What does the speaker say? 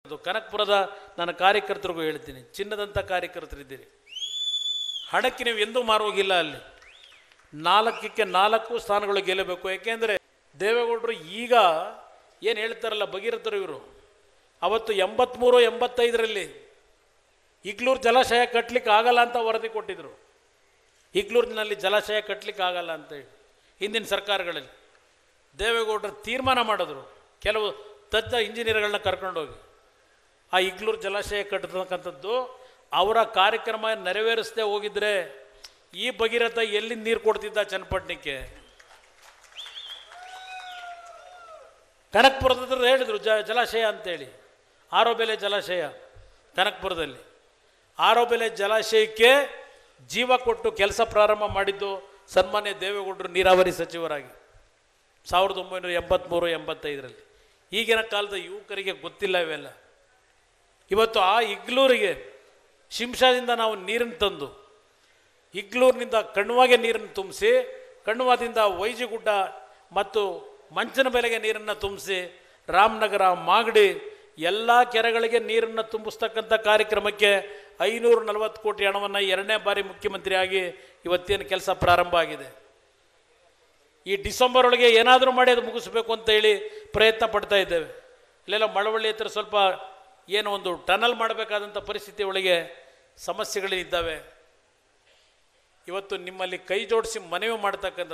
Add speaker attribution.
Speaker 1: ಅದು ಕನಕಪುರದ ನನ್ನ ಕಾರ್ಯಕರ್ತರಿಗೂ ಹೇಳ್ತೀನಿ ಚಿನ್ನದಂಥ ಕಾರ್ಯಕರ್ತರಿದ್ದೀರಿ ಹಣಕ್ಕೆ ನೀವು ಎಂದೂ ಮಾರೋಗಿಲ್ಲ ಅಲ್ಲಿ ನಾಲ್ಕಕ್ಕೆ ನಾಲ್ಕು ಸ್ಥಾನಗಳು ಗೆಲ್ಲಬೇಕು ಯಾಕೆಂದರೆ ದೇವೇಗೌಡರು ಈಗ ಏನು ಹೇಳ್ತಾರಲ್ಲ ಭಗೀರಥರು ಇವರು ಅವತ್ತು ಎಂಬತ್ತ್ಮೂರು ಎಂಬತ್ತೈದರಲ್ಲಿ ಇಗ್ಲೂರು ಜಲಾಶಯ ಕಟ್ಟಲಿಕ್ಕೆ ಆಗಲ್ಲ ಅಂತ ವರದಿ ಕೊಟ್ಟಿದ್ದರು ಇಗ್ಲೂರಿನಲ್ಲಿ ಜಲಾಶಯ ಕಟ್ಟಲಿಕ್ಕೆ ಆಗಲ್ಲ ಅಂತೇಳಿ ಹಿಂದಿನ ಸರ್ಕಾರಗಳಲ್ಲಿ ದೇವೇಗೌಡರು ತೀರ್ಮಾನ ಮಾಡಿದ್ರು ಕೆಲವು ತಜ್ಞ ಇಂಜಿನಿಯರ್ಗಳನ್ನ ಕರ್ಕೊಂಡೋಗಿ ಆ ಇಗ್ಲೂರು ಜಲಾಶಯ ಕಟ್ಟತಕ್ಕಂಥದ್ದು ಅವರ ಕಾರ್ಯಕ್ರಮ ನೆರವೇರಿಸದೆ ಹೋಗಿದ್ರೆ ಈ ಭಗೀರಥ ಎಲ್ಲಿಂದ ನೀರು ಕೊಡ್ತಿದ್ದ ಚನ್ನಪಟ್ಟಣಕ್ಕೆ ಕನಕಪುರದ ಹೇಳಿದರು ಜ ಜಲಾಶಯ ಅಂತೇಳಿ ಆರೋಬೆಲೆ ಜಲಾಶಯ ಕನಕಪುರದಲ್ಲಿ ಆರೋಬೆಲೆ ಜಲಾಶಯಕ್ಕೆ ಜೀವ ಕೊಟ್ಟು ಕೆಲಸ ಪ್ರಾರಂಭ ಮಾಡಿದ್ದು ಸನ್ಮಾನ್ಯ ದೇವೇಗೌಡರು ನೀರಾವರಿ ಸಚಿವರಾಗಿ ಸಾವಿರದ ಒಂಬೈನೂರ ಎಂಬತ್ತ್ಮೂರು ಎಂಬತ್ತೈದರಲ್ಲಿ ಈಗಿನ ಕಾಲದ ಯುವಕರಿಗೆ ಗೊತ್ತಿಲ್ಲ ಇವೆಲ್ಲ ಇವತ್ತು ಆ ಇಗ್ಲೂರಿಗೆ ಶಿಂಷಾದಿಂದ ನಾವು ನೀರನ್ನು ತಂದು ಇಗ್ಲೂರಿನಿಂದ ಕಣ್ವಾಗೆ ನೀರನ್ನು ತುಂಬಿಸಿ ಕಣ್ವಾದಿಂದ ವೈಜಿಗುಡ್ಡ ಮತ್ತು ಮಂಚನ ಬೆಲೆಗೆ ನೀರನ್ನು ತುಂಬಿಸಿ ರಾಮನಗರ ಮಾಗಡಿ ಎಲ್ಲ ಕೆರೆಗಳಿಗೆ ನೀರನ್ನು ತುಂಬಿಸ್ತಕ್ಕಂಥ ಕಾರ್ಯಕ್ರಮಕ್ಕೆ ಐನೂರ ನಲವತ್ತು ಕೋಟಿ ಹಣವನ್ನು ಎರಡನೇ ಬಾರಿ ಮುಖ್ಯಮಂತ್ರಿಯಾಗಿ ಇವತ್ತೇನು ಕೆಲಸ ಪ್ರಾರಂಭ ಆಗಿದೆ ಈ ಡಿಸೆಂಬರ್ ಒಳಗೆ ಏನಾದರೂ ಮಾಡಿ ಅದು ಮುಗಿಸ್ಬೇಕು ಅಂತ ಹೇಳಿ ಪ್ರಯತ್ನ ಪಡ್ತಾ ಇದ್ದೇವೆ ಇಲ್ಲೆಲ್ಲ ಮಳವಳ್ಳಿ ಹತ್ರ ಸ್ವಲ್ಪ ಏನೋ ಒಂದು ಟನಲ್ ಮಾಡಬೇಕಾದಂಥ ಪರಿಸ್ಥಿತಿ ಒಳಗೆ ಸಮಸ್ಯೆಗಳಿದ್ದಾವೆ ಇವತ್ತು ನಿಮ್ಮಲ್ಲಿ ಕೈ ಜೋಡಿಸಿ ಮನವಿ ಮಾಡ್ತಕ್ಕಂಥ